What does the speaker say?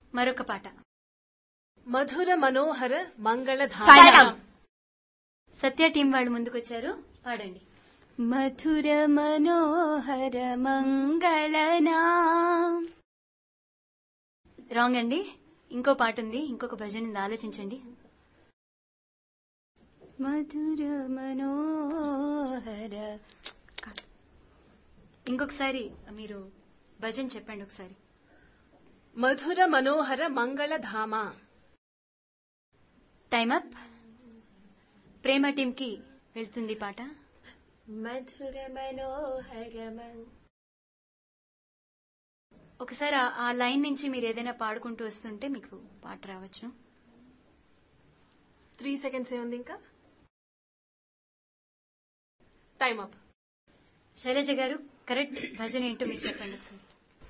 మరొక పాట మధుర మనోహర మంగళ సాయిరామ్. సత్య టీం వాళ్ళు ముందుకొచ్చారు పాడండి మధుర మనోహర మంగళనా రాంగ్ అండి ఇంకో పాట ఉంది ఇంకొక భజన ఉంది ఆలోచించండి మధుర మనోహర కాదు. ఇంకొకసారి మీరు భజన చెప్పండి ఒకసారి మధుర మనోహర మంగళ ధామ టైమ్ అప్ ప్రేమ టీం కి వెళ్తుంది ఈ పాట మధుర మనోహర ఒకసారి ఆ- ఆ లైన్ నుంచి మీరు ఏదైనా పాడుకుంటూ వస్తుంటే మీకు పాట రావచ్చు త్రీ సెకండ్స్ ఏముంది ఇంకా టైం అప్ శైలజ గారు కరెక్ట్ భజన ఏంటో మీరు చెప్పండి ఒకసారి